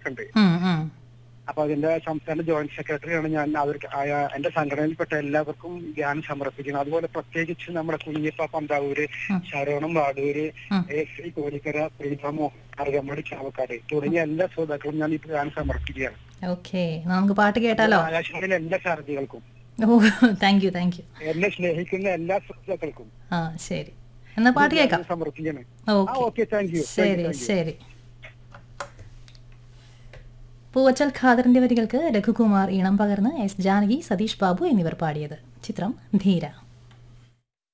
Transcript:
ഉണ്ട് ഉം, ഉം. അപ്പൊ അതിന്റെ സംസ്ഥാന ജോയിന്റ് സെക്രട്ടറിയാണ് ഞാൻ അവർക്ക് ആ- എന്റെ സംഘടനയിൽപ്പെട്ട എല്ലാവർക്കും ഗാനം സമർപ്പിക്കുന്നത് അതുപോലെ പ്രത്യേകിച്ച് നമ്മുടെ കുഞ്ഞിപ്പ പന്താവൂര് ഉം. ശരവണം വാടൂര് ഉം. എ ശ്രീ കോരിക്കര പ്രീതമോ അറുകമ്മടി ചാവക്കാട് തുടങ്ങിയ എല്ലാ ശ്രോതാക്കളും ഞാൻ ഈ ഗാനം സമർപ്പിക്കുകയാണ് ഓക്കെ എന്നാ നമുക്ക് പാട്ട് കേട്ടാലോ ആകാശവാണിയിലെ എല്ലാ സാരഥികൾക്കും ഓ താങ്ക് യു താങ്ക് യു എന്നെ സ്നേഹിക്കുന്ന എല്ലാ ശ്രോതാക്കൾക്കും ആ ശരി എന്നാ പാട്ട് കേൾക്കാം ഞാൻ സമർപ്പിക്കണം ആ ഓക്കെ ഓക്കെ താങ്ക് യു ശരി ശരി പൂവച്ചൽ ഖാദറിന്റെ വരികൾക്ക് രഘുകുമാർ ഈണം പകർന്ന് എസ് ജാനകി സതീഷ് ബാബു എന്നിവർ പാടിയത് ചിത്രം ധീര